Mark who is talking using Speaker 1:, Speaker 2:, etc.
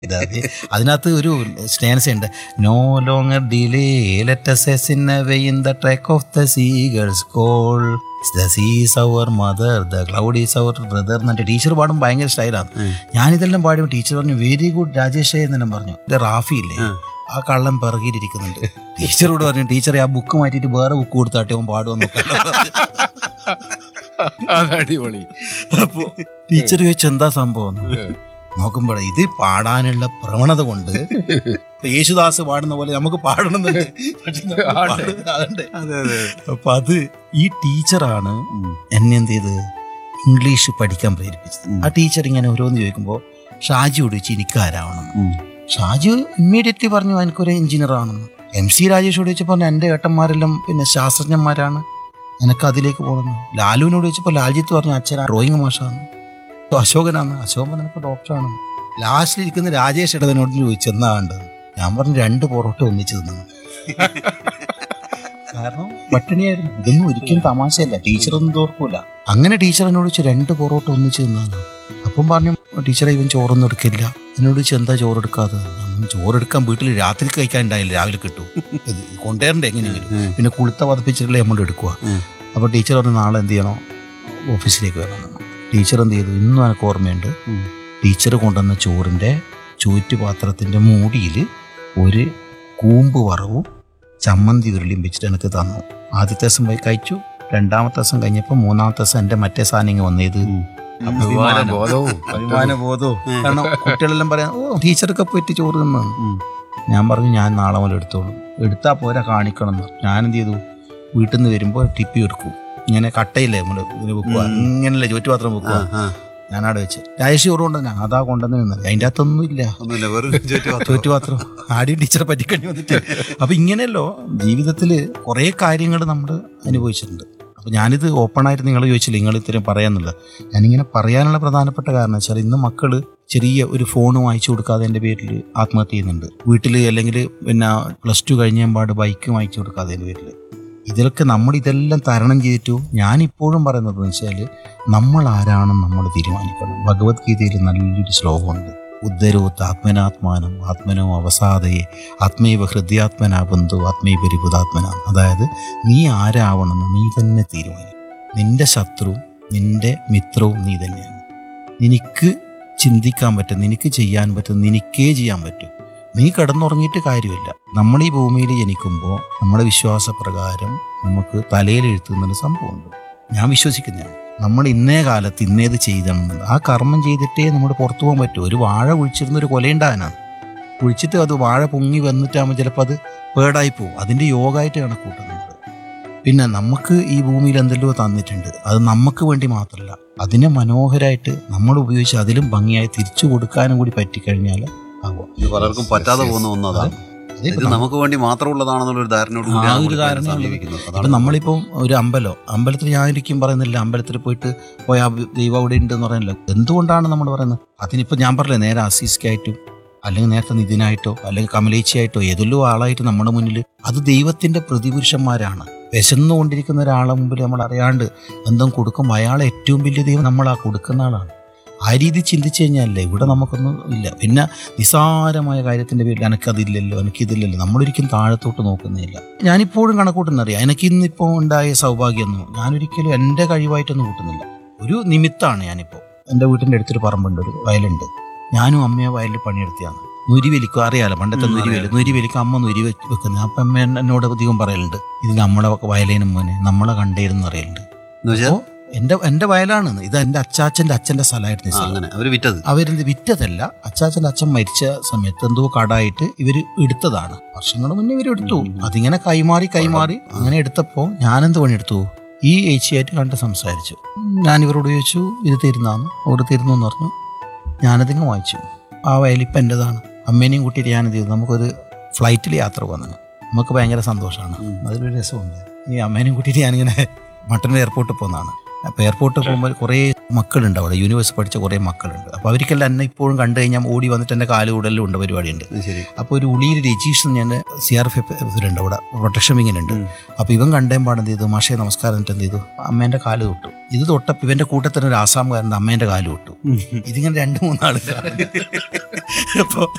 Speaker 1: ഇത് അത് അതിനകത്ത് ഒരു സ്റ്റാൻസ് ഉണ്ട് no longer delay let us in away in the track of the seagulls call the seas our mother the cloud is our brother എന്നിട്ട് teacher പാടും ഭയങ്കര സ്റ്റൈലാണ് ഞാനിതെല്ലാം പാടുമ്പോൾ ടീച്ചർ പറഞ്ഞു വെരി ഗുഡ് രാജേഷ് എന്നെല്ലാം പറഞ്ഞു ഇത് റാഫി ഇല്ലേ ആ കള്ളം പിറകിലിരിക്കുന്നുണ്ട് ടീച്ചറോട് പറഞ്ഞു ടീച്ചറെ ആ ബുക്ക് മാറ്റിയിട്ട് വേറെ ബുക്ക് കൊടുത്താട്ടെ അവൻ പാടുമെന്ന്
Speaker 2: അത് അടിപൊളി
Speaker 1: അപ്പോ ടീച്ചർ ചോദിച്ചു എന്താ സംഭവം നോക്കുമ്പോൾ ഇത് പാടാനുള്ള പ്രവണത കൊണ്ട് ഇപ്പൊ യേശുദാസ് പാടുന്ന പോലെ നമുക്ക് പാടണമെന്നുണ്ട് പക്ഷെ നമുക്ക് പാടുന്നത് അതുണ്ട്.
Speaker 2: അതെ അതെ
Speaker 1: അപ്പൊ അത് ഈ ടീച്ചറാണ് എന്നെ എന്ത് ചെയ്ത് ഇംഗ്ലീഷ് പഠിക്കാൻ പ്രേരിപ്പിച്ചത് ആ ടീച്ചർ ഇങ്ങനെ ഓരോന്ന് ചോദിക്കുമ്പോൾ ഷാജിയോട് ചോദിച്ചു എനിക്ക് ആരാവണം ഷാജി ഇമ്മീഡിയറ്റ്ലി പറഞ്ഞു എനിക്കൊരു എഞ്ചിനീയർ ആണെന്ന് എം സി രാജേഷോട് ചോദിച്ചപ്പോൾ പറഞ്ഞു എൻ്റെ ഏട്ടന്മാരെല്ലാം പിന്നെ ശാസ്ത്രജ്ഞന്മാരാണ് എനിക്ക് അതിലേക്ക് പോകണം ലാലുവിനോട് ചോദിച്ചപ്പോൾ ലാൽജിത്ത് പറഞ്ഞു അച്ഛൻ ഡ്രോയിങ് മാഷാണ് ഇപ്പൊ അശോകനാണ് അശോകൻ എനിക്ക് ഡോക്ടറാണ് ലാസ്റ്റിൽ ഇരിക്കുന്ന രാജേഷ് ഇടവനോട് ചോദിച്ചു എന്നാ വേണ്ടത് ഞാൻ പറഞ്ഞു രണ്ട് പൊറോട്ട ഒന്നിച്ചു തിന്നു കാരണം പട്ടിണിയായിരുന്നു ഇതൊന്നും ഒരിക്കലും തമാശയല്ല ടീച്ചറൊന്നും തോർക്കൂല അങ്ങനെ ടീച്ചർ എന്നോട് ചോദിച്ചു രണ്ട് പൊറോട്ട ഒന്നിച്ചു തിന്നാണ് അപ്പം പറഞ്ഞു ടീച്ചറെ ഇവൻ ചോറൊന്നും എടുക്കില്ല എന്നോട് ചോദിച്ചു എന്താ ചോറ് എടുക്കാതെ ഞാൻ ചോറെടുക്കാൻ വീട്ടിൽ രാത്രി കഴിക്കാൻ ഉണ്ടായില്ല രാവിലെ കിട്ടും ഇത് കൊണ്ടുവരണ്ടേ എങ്ങനെയെങ്കിലും പിന്നെ കുളുത്ത പതപ്പിച്ചിട്ടല്ലേ നമ്മൾ എടുക്കുക അപ്പോൾ ടീച്ചർ പറഞ്ഞു നാളെ എന്ത് ചെയ്യണോ ഓഫീസിലേക്ക് വരണം ടീച്ചർ എന്ത് ചെയ്തു ഇന്നും എനിക്ക് ഓർമ്മയുണ്ട് ടീച്ചർ കൊണ്ടുവന്ന ചോറിൻ്റെ ചൂറ്റുപാത്രത്തിൻ്റെ മൂടിയിൽ ഒരു കൂമ്പ് വറവും ചമ്മന്തി ഉരുളിയും വെച്ചിട്ട് എനിക്ക് തന്നു ആദ്യത്തെ ദിവസം പോയി കഴിച്ചു രണ്ടാമത്തെ ദിവസം കഴിഞ്ഞപ്പോൾ മൂന്നാമത്തെ ദിവസം എൻ്റെ മറ്റേ സാധനം ഇങ്ങ് വന്നത്
Speaker 2: അഭിമാന ബോധവും
Speaker 1: അഭിമാന ബോധവും കാരണം കുട്ടികളെല്ലാം പറയാം ഓ ടീച്ചറൊക്കെ പോയിട്ട് ചോറ് തിന്നു ഞാൻ പറഞ്ഞു ഞാൻ നാളെ മുതൽ എടുത്തോളൂ എടുത്താൽ പോരാ കാണിക്കണം എന്ന് ഞാൻ എന്ത് ചെയ്തു വീട്ടിൽ നിന്ന് വരുമ്പോൾ ടിപ്പി എടുക്കും ഇങ്ങനെ കട്ടയില്ലേ നമ്മള് ഇങ്ങനെ വെക്കുക ഇങ്ങനല്ലേ ചുറ്റുപാത്രം വെക്കുക ഞാൻ അവിടെ വെച്ച് രാജേഷ് ചോറ് കൊണ്ടുവന്നെ അതാ കൊണ്ടുവന്ന് നിന്നത് അതിൻ്റെ അകത്തൊന്നും ഇല്ല
Speaker 3: ഒന്നുമില്ല വെറും ചുറ്റുപാത്രം.
Speaker 1: ചുറ്റുപാത്രം ആദ്യം ടീച്ചറെ പറ്റിക്കണ്ടി വന്നിട്ട് അപ്പൊ ഇങ്ങനെയല്ലോ ജീവിതത്തിൽ കുറേ കാര്യങ്ങൾ നമ്മൾ അനുഭവിച്ചിട്ടുണ്ട് അപ്പൊ ഞാനിത് ഓപ്പൺ ആയിട്ട് നിങ്ങൾ ചോദിച്ചില്ല നിങ്ങൾ ഇത്രയും പറയാന്നുള്ളത് ഞാനിങ്ങനെ പറയാനുള്ള പ്രധാനപ്പെട്ട കാരണം വെച്ചാൽ ഇന്ന് മക്കള് ചെറിയ ഒരു ഫോൺ വാങ്ങിച്ചു കൊടുക്കാതെ എൻ്റെ പേരിൽ ആത്മഹത്യ ചെയ്യുന്നുണ്ട് വീട്ടിൽ അല്ലെങ്കിൽ പിന്നെ പ്ലസ് ടു കഴിഞ്ഞ പാട് ബൈക്ക് വാങ്ങിച്ചു കൊടുക്കാതെ എൻ്റെ പേരിൽ ഇതിലൊക്കെ നമ്മൾ ഇതെല്ലാം തരണം ചെയ്തിട്ടു ഞാനിപ്പോഴും പറയുന്നത് വെച്ചാൽ നമ്മൾ ആരാണെന്ന് നമ്മൾ തീരുമാനിക്കണം ഭഗവത്ഗീതയിൽ നല്ലൊരു ശ്ലോകമുണ്ട് ഉദ്ധരോത്ത് ആത്മനാത്മാനം ആത്മനോ അവസാദയെ ആത്മൈവ ഹൃദയാത്മനാ ബന്ധു ആത്മൈവ പരിബുധാത്മന അതായത് നീ ആരാവണമെന്ന് നീ തന്നെ തീരുമാനിക്കും നിന്റെ ശത്രു നിന്റെ മിത്രവും നീ തന്നെയാണ് നിനക്ക് ചിന്തിക്കാൻ പറ്റും നിനക്ക് ചെയ്യാൻ പറ്റും നിനക്കേ ചെയ്യാൻ പറ്റും നീ കിടന്നുറങ്ങിയിട്ട് കാര്യമില്ല നമ്മൾ ഈ ഭൂമിയിൽ ജനിക്കുമ്പോൾ നമ്മുടെ വിശ്വാസപ്രകാരം നമുക്ക് തലയിൽ എഴുത്തുന്നൊരു സംഭവമുണ്ട് ഞാൻ വിശ്വസിക്കുന്നതാണ് നമ്മൾ ഇന്നേ കാലത്ത് ഇന്നേത് ചെയ്തണമെന്നത് ആ കർമ്മം ചെയ്തിട്ടേ നമ്മൾ പുറത്തു പോകാൻ പറ്റൂ ഒരു വാഴ കുഴിച്ചിരുന്ന ഒരു കൊലയുണ്ടാകാനാണ് കുഴിച്ചിട്ട് അത് വാഴ പൊങ്ങി വന്നിട്ടാകുമ്പോൾ ചിലപ്പോൾ അത് പേടായി പോകും അതിൻ്റെ യോഗമായിട്ട് കണക്കൂട്ടുന്നുണ്ട് പിന്നെ നമുക്ക് ഈ ഭൂമിയിൽ എന്തെല്ലോ തന്നിട്ടുണ്ട് അത് നമുക്ക് വേണ്ടി മാത്രമല്ല അതിനെ മനോഹരമായിട്ട് നമ്മൾ ഉപയോഗിച്ച് അതിലും ഭംഗിയായി തിരിച്ചു കൊടുക്കാനും കൂടി പറ്റിക്കഴിഞ്ഞാൽ ആകും
Speaker 3: ഇത് പലർക്കും പറ്റാതെ പോകുന്ന ഒന്നതാണ് ഇത് നമുക്ക് വേണ്ടി മാത്രമുള്ളതാണെന്നുള്ള ഒരു ധാരണയോട്
Speaker 1: ആ
Speaker 3: കൂടിയാണ്
Speaker 1: ഒരു
Speaker 3: നമ്മൾ
Speaker 1: ധാരണയുള്ളത്.
Speaker 3: സമീപിക്കുന്നത്.
Speaker 1: ഇപ്പം
Speaker 3: അതാണ്
Speaker 1: നമ്മളിപ്പോൾ ഒരു അമ്പലം അമ്പലത്തിൽ ഞാൻ ഒരിക്കലും പറയുന്നില്ല അമ്പലത്തിൽ പോയിട്ട് പോയ ദൈവം അവിടെ ഉണ്ട് എന്ന് പറയുന്നില്ല എന്തുകൊണ്ടാണ് നമ്മൾ പറയുന്നത് അതിനിപ്പോൾ ഞാൻ പറഞ്ഞില്ലേ നേരെ അസീസ്ക്കായിട്ടും അല്ലെങ്കിൽ നേരത്തെ നിതിനായിട്ടോ അല്ലെങ്കിൽ കമലേച്ചിയായിട്ടോ ഏതെല്ലോ ആളായിട്ട് നമ്മുടെ മുന്നിൽ അത് ദൈവത്തിന്റെ പ്രതിപുരുഷന്മാരാണ് വിശന്നുകൊണ്ടിരിക്കുന്ന ഒരാളെ മുമ്പിൽ നമ്മൾ അറിയാണ്ട് എന്തും കൊടുക്കുമ്പോൾ അയാളെ ഏറ്റവും വലിയ ദൈവം നമ്മൾ ആ കൊടുക്കുന്ന ആളാണ് ആ രീതി ചിന്തിച്ചു കഴിഞ്ഞാലേ ഇവിടെ നമുക്കൊന്നും ഇല്ല പിന്നെ നിസാരമായ കാര്യത്തിന്റെ പേരിൽ എനിക്കതില്ലല്ലോ എനിക്കിതില്ലല്ലോ നമ്മളൊരിക്കലും താഴത്തോട്ട് നോക്കുന്നില്ല ഞാനിപ്പോഴും കണക്കൂട്ടുന്നറിയാം എനിക്ക് ഇന്നിപ്പോൾ ഉണ്ടായ സൗഭാഗ്യമൊന്നും ഞാനൊരിക്കലും എൻ്റെ കഴിവായിട്ടൊന്നും കൂട്ടുന്നില്ല ഒരു നിമിത്താണ് ഞാനിപ്പോൾ എൻ്റെ വീട്ടിൻ്റെ അടുത്തൊരു പറമ്പുണ്ട് ഒരു വയലുണ്ട് ഞാനും അമ്മയെ വയലിൽ പണിയെടുത്തിയാണ് നുരി വലിക്കും അറിയാലോ പണ്ടത്തെ
Speaker 3: ഉം,
Speaker 1: നുരി വലി
Speaker 3: അറിയാം.
Speaker 1: നുരി വലിക്കും അമ്മ നുരി വെച്ച് വെക്കുന്നത് അപ്പം അമ്മ എന്നെ- എന്നോട് അധികം പറയലുണ്ട് ഇത് നമ്മളെ വയലേനും മോനെ നമ്മളെ കണ്ടേരുന്ന് അറിയലുണ്ട്
Speaker 3: എന്ന് വെച്ചാൽ
Speaker 1: അപ്പോൾ എൻ്റെ എൻ്റെ വയലാണ് ഇത് എൻ്റെ അച്ചാച്ചൻ്റെ അച്ഛൻ്റെ സ്ഥലമായിരുന്നു ഈ
Speaker 3: ആ,
Speaker 1: സ്ഥലം
Speaker 3: അങ്ങനെ അവര് വിറ്റത്
Speaker 1: അവരെന്ത് വിറ്റതല്ല അച്ചാച്ചൻ്റെ അച്ഛൻ മരിച്ച സമയത്ത് എന്തോ കടായിട്ട് ഇവർ എടുത്തതാണ് വർഷങ്ങൾ മുന്നേ ഇവർ എടുത്തു
Speaker 3: ഉം.
Speaker 1: അതിങ്ങനെ കൈമാറി കൈമാറി അങ്ങനെ എടുത്തപ്പോൾ ഞാനെന്ത് പണിയെടുത്തു ഈ ഏച്ചിയായിട്ട് കണ്ട് സംസാരിച്ചു ഞാൻ ഇവരോട് ചോദിച്ചു ഇത് തരുന്നാന്ന് അവർ തരുന്നു എന്ന് പറഞ്ഞു ഞാനതിങ്ങ് വായിച്ചു ആ വയലിപ്പം എൻ്റെതാണ് അമ്മേനെയും കൂട്ടിയിട്ട് ഞാനെന്ത് ചെയ്തു നമുക്കൊരു ഫ്ലൈറ്റിൽ യാത്ര പോകുന്നത് നമുക്ക് ഭയങ്കര സന്തോഷമാണ്
Speaker 3: ഉം.
Speaker 1: അതിലൊരു രസമുണ്ട് ഈ അമ്മേനെയും കൂട്ടിയിട്ട് ഞാനിങ്ങനെ മട്ടൺ എയർപോർട്ടിൽ പോകുന്നതാണ് അപ്പോൾ എയർപോർട്ടിൽ പോകുമ്പോൾ കുറേ മക്കളുണ്ട് അവിടെ യൂണിവേഴ്സിറ്റി പഠിച്ച കുറേ മക്കളുണ്ട് അപ്പോൾ അവർക്കെല്ലാം എന്നെ ഇപ്പോഴും കണ്ടു കഴിഞ്ഞാൽ ഓടി വന്നിട്ട് എൻ്റെ കാല് കൂടലും ഉണ്ട് പരിപാടിയുണ്ട്
Speaker 3: അത് ശരി
Speaker 1: അപ്പോൾ ഒരു ഉളിയിൽ രജീഷ് എന്ന് ഞാൻ സി ആർ എഫ് ഉണ്ട് അവിടെ പ്രൊട്ടക്ഷൻ വിങ്ങിനുണ്ട്
Speaker 3: ഉം.
Speaker 1: അപ്പോൾ ഇവൻ കണ്ടേം പാട് എന്ത് ചെയ്തു മാഷേ നമസ്കാരം എന്നിട്ട് എന്ത് ചെയ്തു അമ്മേൻ്റെ കാല് തൊട്ടു ഇത് തൊട്ടപ്പോൾ ഇവൻ്റെ കൂട്ടത്തിന് ഒരു ആസാമുകാരൻ അമ്മേൻ്റെ കാല് തൊട്ടു ഇതിങ്ങനെ രണ്ട് മൂന്നാൾ അപ്പോൾ